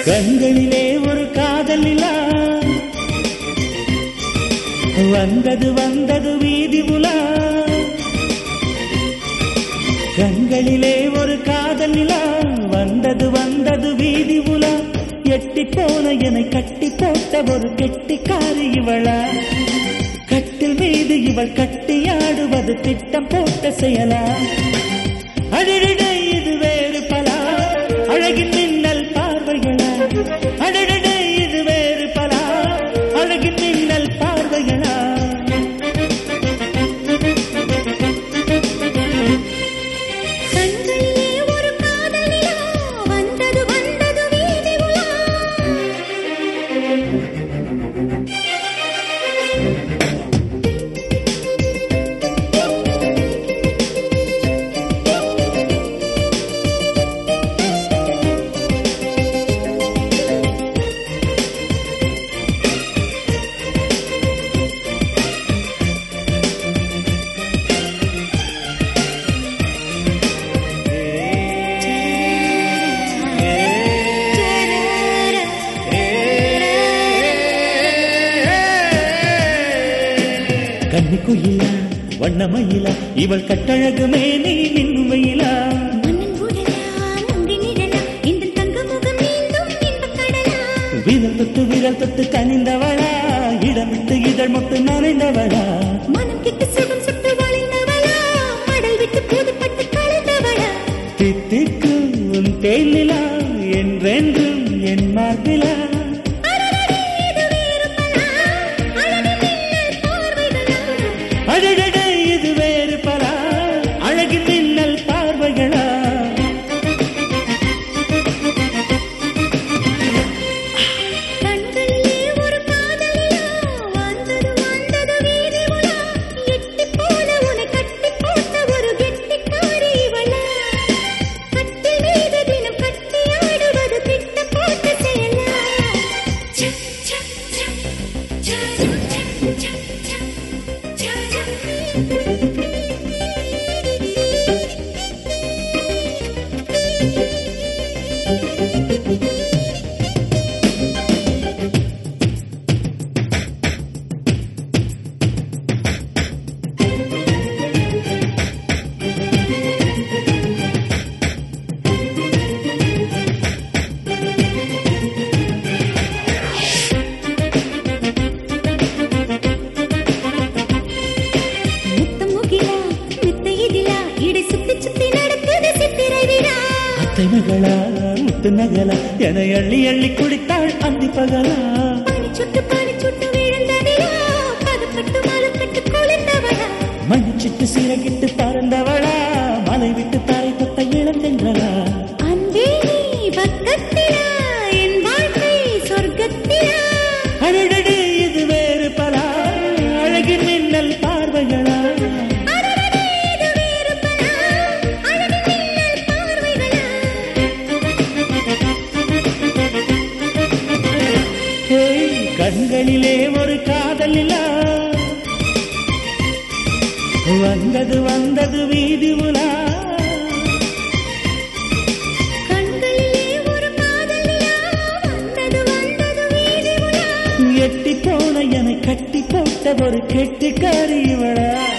கண்களிலே ஒரு காதல் நிலா வந்தது வந்தது வீதி உலா கண்களிலே ஒரு காதல் நிலா வந்தது வந்தது வீதி உலா எட்டி போன என்னை கட்டி போட்ட ஒரு கெட்டிக்காரி இவளா கட்டில் மீது இவள் கட்டியாடுவது திட்டம் போட்ட செயலா அடடடே இது வேறு பலா அழகின் மின்னல் பார்வைகளா அடடடே இது வேறு பலா அழகின் மின்னல் பார்வைகளா கண்களிலே ஒரு காதல் நிலா வந்தது வந்தது வீதி உலா கன்னி குயிலா வண்ணமயிலா இவள் கட்டழகுமே நீ நின்னுமையிலா மன்னன் உடலா முங்கி நிழலா இந்த தங்க முகம் மீண்டும் இன்பக் கடலா விரல் தொட்டு விரல் தொட்டு கனிந்தவளா இடம் விட்டு இதழ் முட்டு நனைந்தவளா மனம் கெட்டு சுகம் சுட்டு வளைந்தவளா மடல் விட்டு புதுப்பட்டு கலந்தவளா தித்திக்கும் உன் தேனிலா என்றென்றும் என் மார்பிலா அடடடே இது வேறு பலா அழகு மின்னல் பார்வைகளா அழகடே இது வேறு பலா அழகின் மின்னல் பார்வைகளா கண்களிலே ஒரு காதல் நிலா வந்தது வந்தது வீதி உலா எட்டி போல உன்னை கட்டி போட்ட ஒரு கெட்டிக்காரி இவளா கட்டில் மீது தினம் கட்டி ஆடுவது திட்ட போட்ட செயலா சக் சக் சக் சக் சக் சக் சக் சக் முத்தம் முகிலா மித்த இதிலா இடை சுத்தி சுத்தி நடக்குது சித்திரை விழா அத்தை மகளா முத்து நகலா என அள்ளி அள்ளி குடித்தாள் அந்தி பகலா பனி சுட்டு பனி சுட்டு விழுந்த நிலா பதப்பட்டு மலப்பட்டு குளிர்ந்தவளா மணிச்சிட்டு சீரகிட்டு பறந்தவளா மலை விட்டு தாய் தொட்ட இளந்தென்றலா அன்பே நீ பக்கத்திலா என் வாழ்க்கை சொர்க்கத்திலா அழகடே இது வேறு பலா அழகின் மின்னல் பார்வைகளா அடடடே இது வேறு பலா அழகு மின்னல் பார்வைகளா ஏய், கண்களிலே ஒரு காதல் நிலா வந்தது வந்தது வீதி உலா கண்களிலே ஒரு காதல் நிலா வந்தது வந்தது வீதி உலா எட்டி போன என கட்டி போட்ட ஒரு கெட்டிக்காரி இவளா